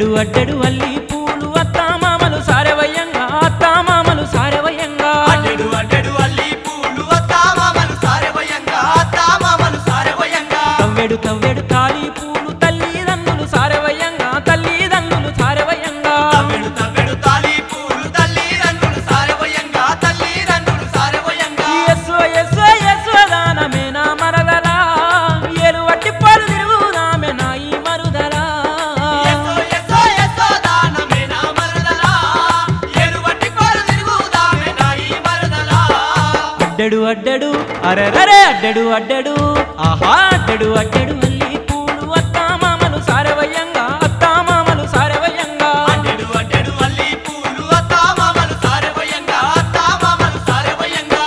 అడ్డడు అడ్డడు అల్లి పూలు అత్తామామలు సారవయ్యంగా అత్తామామలు సారవయ్యంగా అడ్డెడు అడ్డెడు అల్లి పూలు అత్తామామలు సారెవయంగా అత్తామామలు సారెవయంగా తవ్వెడు తవ్వెడు తాలి పూలు తల్లిదండ్రులు సారవయ్యంగా తల్లిదండ్రులు సారవయ్యంగా తవ్వెడు తవ్వెడు తాలి పూలు తల్లిదండ్రులు సారెవయంగా తల్లిదండ్రులు సారెవయంగా ఎస్సో ఎస్సో ఎస్సో దానమే నా మరదలా ఏలు వట్టి పాలు తిరుగుదామే నా ఈ మరుదలా ఎస్సో ఎస్సో ఎస్సో దానమే నా మరదలా ఎరువటి పాలు తిరుగుదామే నా ఈ మరదలా అడ్డడు అడ్డడు అరరరే అడ్డడు అడ్డడు ఆహా అడ్డడు అడ్డడు అల్లి పూలు అత్తామామలు సారవయ్యంగా అత్తామామలు సారవయ్యంగా అడ్డెడు అడ్డెడు అల్లి పూలు అత్తామామలు సారెవయంగా అత్తామామలు సారెవయంగా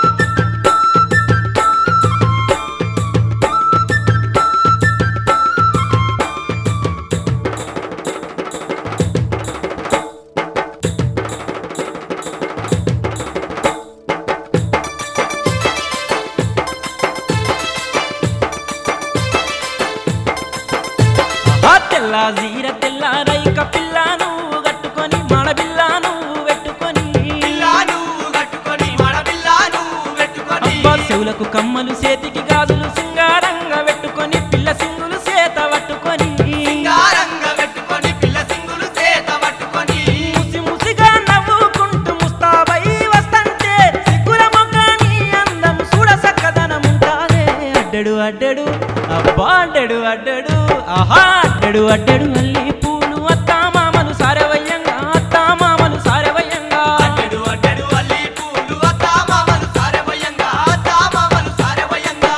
ఆ తెల్ల జీర తెల్ల రైక పిల్ల నువ్వు కట్టుకొని మడబిల్ల నువ్వు పెట్టుకొని పిల్లా నువ్వు కట్టుకొని మడపిల్లా నువ్వు పెట్టుకొని అబ్బా చెవులకు కమ్మలు చేతికి గాజులు సింగారంగా పెట్టుకొని పిల్ల సింగులు చేత పట్టుకొని సింగారంగా పెట్టుకొని పిల్ల సింగులు చేత పట్టుకొని ముసి ముసిగా నవ్వుకుంటూ ముస్తాబై వస్తంటే సిగ్గుల మొగ్గ నీ అందం చూడ సక్కదనముంటాదే అడ్డడు అడ్డడు అబ్బా అడ్డడు అడ్డడు ఆహా అడ్డడు అడ్డడు అల్లి పూలు అత్తామామలు సారవయ్యంగా అత్తామామలు సారవయ్యంగా అడ్డెడు అడ్డెడు అల్లి పూలు అత్తామామలు సారెవయంగా అత్తామామలు సారెవయంగా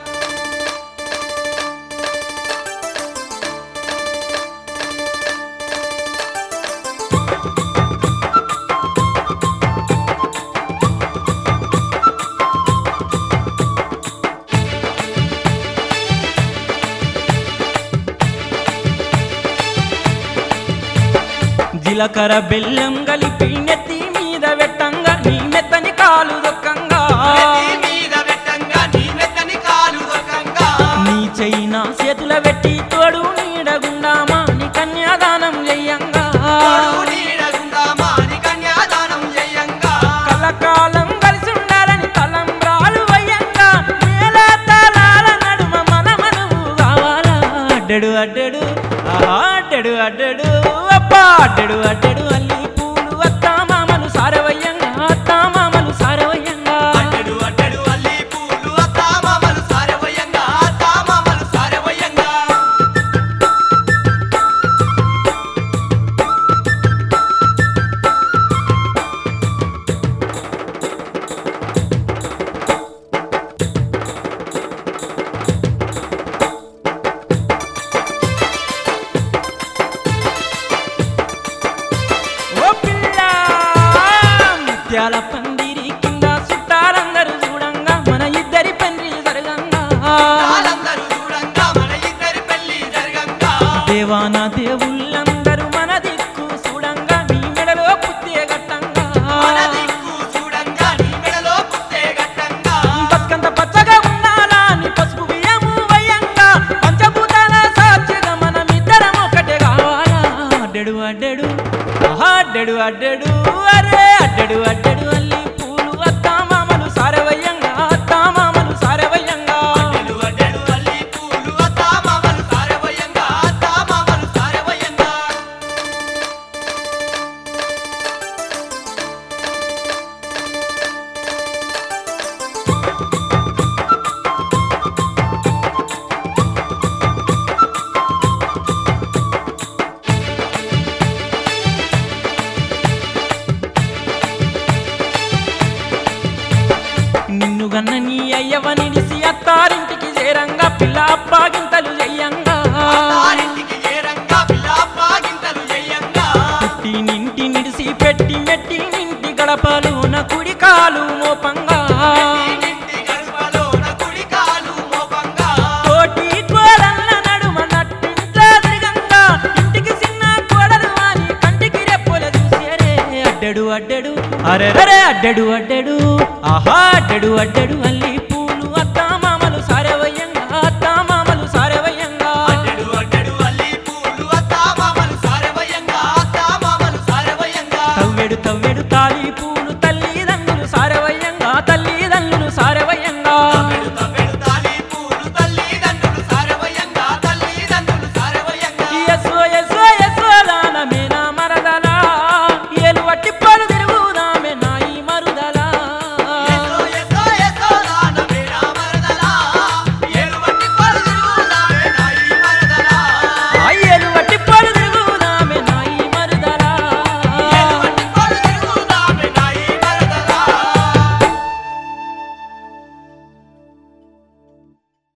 జీలకర్ర బెల్లం కలిపి నెత్తి మీద పెట్టంగా నీ మెత్తని కాలు దొక్కంగా నెత్తి మీద పెట్టంగా నీ మెత్తని కాలు దొరకంగా నీ చైనా చేతుల పెట్టి తోడు నీడగుండామా నీ కన్యాదానం చెయ్యంగా తోడు నీడగుందామా నీ కన్యాదానం చేయంగా కలకాలం కలిసి ఉండాలని తలంబ్రాలు వయ్యంగా మేళ తాళాల నడుమ మనమనువు కావాలా అడ్డడు అడ్డడు ఆహా అడ్డడు అడ్డడు అబ్బా అడ్డడు అడ్డడు అల్లి పూలు అత్తామామలు సారవయ్యంగా అత్తామామలు సారవయ్యంగా అడ్డెడు అడ్డెడు అల్లి పూలు అత్తామామలు సారెవయంగా అత్తామామలు సారెవయంగా ఓ పిల్ల ముత్యాల పందిరి కింద చుట్టాలందరూ చూడంగా మన ఇద్దరి పెండ్రి జరగంగా వాళ్ళందరూ చూడంగా మన ఇద్దరి పెళ్లి జరగంగా దేవాన దేవుళ్ళందరూ మన దిక్కు చూడంగా నీ మెడలో పుత్తే గట్టంగా మన దిక్కు చూడంగా నీ మెడలో పుట్టే గట్టంగా బతుకంత పచ్చగా ఉండాలా నీ పసుపు బియ్యము వయ్యంగా పంచభూతాల సాక్షిగా మనమిద్దరం ఒకటే కావాలా అడ్డడు అడ్డడు ఆహా అడ్డడు అడ్డడు అరే అడ్డడు అడ్డడు అల్లి పూలు అత్తామామలు సారవయ్యంగా అత్తామామలు సారవయ్యంగా అడ్డెడు అడ్డెడు అల్లి పూలు అత్తామామలు సారెవయంగా అత్తామామలు సారెవయంగా నిన్ను గన్న నీ అయ్యవ నిలిసి అత్తారింటికి చేరంగా పిల్ల అప్పాగింతలు చెయ్యంగా ఆరింటికి ఏరంగా పిల్లాపాగింతలు చేయంగా పుట్టి నింటి నిడిసి పెట్టి మెట్టి నింటి గడపలోన కుడి కాలు మోపంగా ఇంటి గడపలోన కుడి కాలు మోపంగా కోటి కోడళ్ళ నడుమ నట్టింట్లో తిరగంగా ఇంటికి చిన్న కోడలు అని కంటికి రెప్పుల చూసేరే అడ్డడు అడ్డడు అరెరరే అడ్డడు అడ్డడు ఆహా అడ్డడు అడ్డడు అల్లి